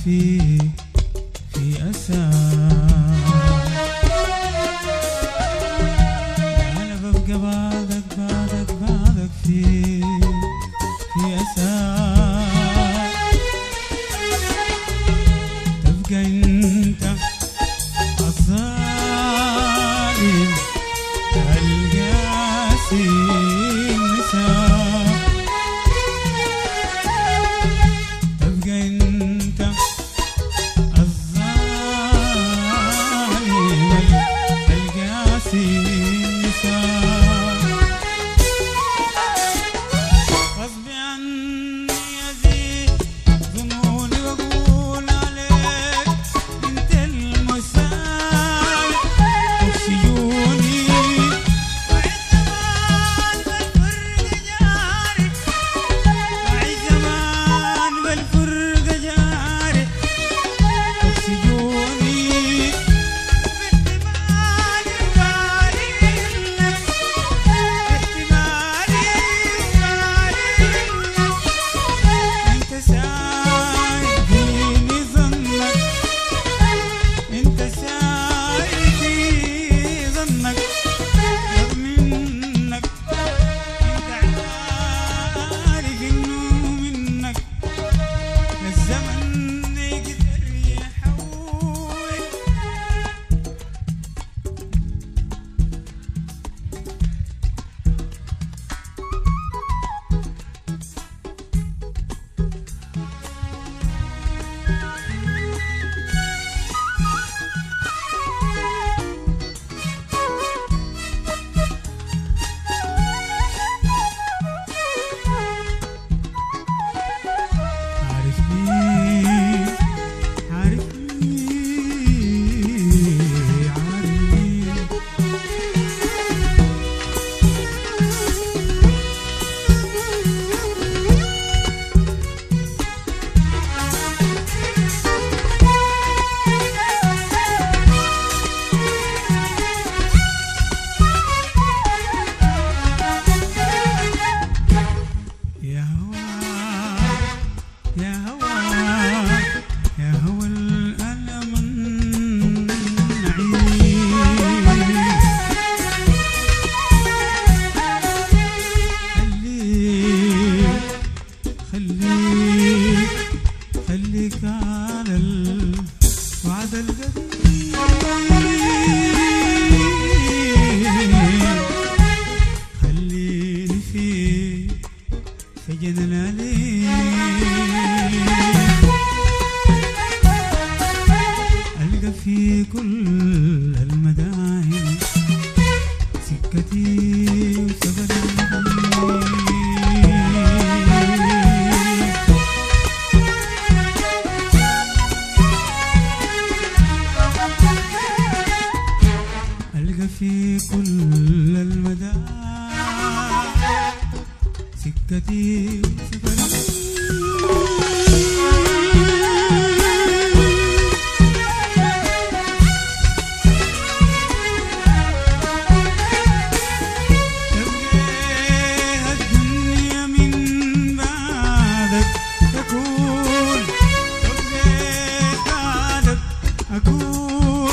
في في أسى أنا ببقى بعدك بعدك بعدك في في أسى تبقى أنت الظالم القاسي النساء تبقى انت الظالم القاسي النساء غصب عني ازيد ظنوني واقول عليك انت المسال وسيوني زمان بالفرق جاري وسيوني باحتمالي وبالي لك باحتمالي وبالي لك انت سايبيني ظنك انت سايبي ظنك رغم انك انت عارف انه منك الزمن يقدر يحول عارف ليه عارف ليه عارف ليه يا هوا يا هوا يا هوا الألم النعيم خليك خليك خليك على الوعد القديم خليني في سجن الأليم ألقى في كل المداين سكتي وسفري ألقى في كل المداين سكتي وسفري تبقى الدنيا من بعدك تكون تبقى بعدك أكون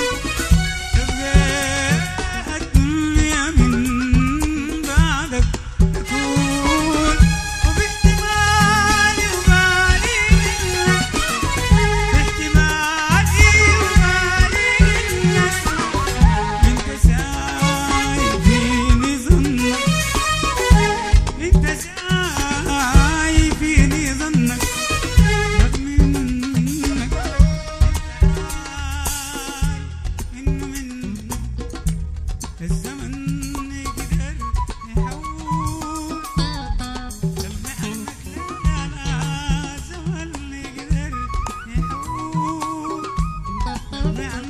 تبقى الدنيا من بعدك تكون وباحتمالي وبالي منك باحتمالي وبالي منك انت سايبيني ظنك انت سايبيني ظنك رغم انك انه منك الزمن يقدر يحول سمع عنك لا لا الزمن يقدر يحول سمع